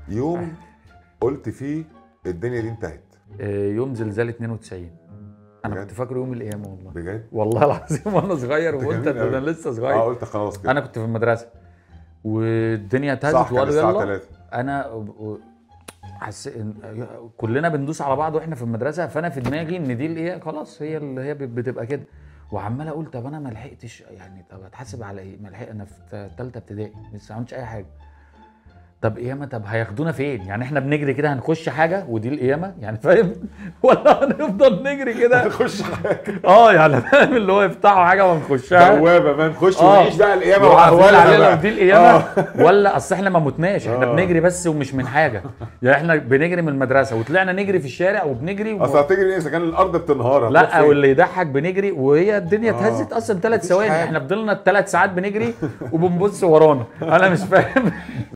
يوم قلت فيه الدنيا دي انتهت آه، يوم زلزال 92 انا بجد؟ كنت فاكره يوم القيامه والله بجد والله العظيم وانا صغير أنت وقلت جميل انا أوي. لسه اه صغير قلت خلاص كده انا كنت في المدرسه والدنيا اتهزت صح كان وقالوا الساعه يلا 3 انا و- حس... إن- كلنا بندوس على بعض واحنا في المدرسه فانا في دماغي ان دي اللي هي خلاص هي اللي هي بتبقى كده وعمال اقول طب انا ما لحقتش يعني طب اتحاسب على ايه؟ ما لحق انا في ثالثه ابتدائي لسه ما عملتش اي حاجه طب قيامه طب هياخدونا فين؟ يعني احنا بنجري كده هنخش حاجه ودي القيامه يعني فاهم؟ ولا هنفضل نجري كده نخش حاجه اه يعني فاهم اللي هو يفتحوا حاجه ونخشها بوابه بقى نخش آه. ونعيش بقى القيامه وعارفين واهوالها علينا بقى لو دي القيامه آه. ولا اصل احنا ما متناش احنا آه. بنجري بس ومش من حاجه يعني احنا بنجري من المدرسه وطلعنا نجري في الشارع وبنجري و... اصل هتجري ايه اذا كان الارض بتنهار هتروح لا فين؟ واللي يضحك بنجري وهي الدنيا آه. اتهزت اصلا ثلاث مفيش ثواني حاجة. احنا فضلنا ثلاث ساعات بنجري وبنبص ورانا انا مش فاهم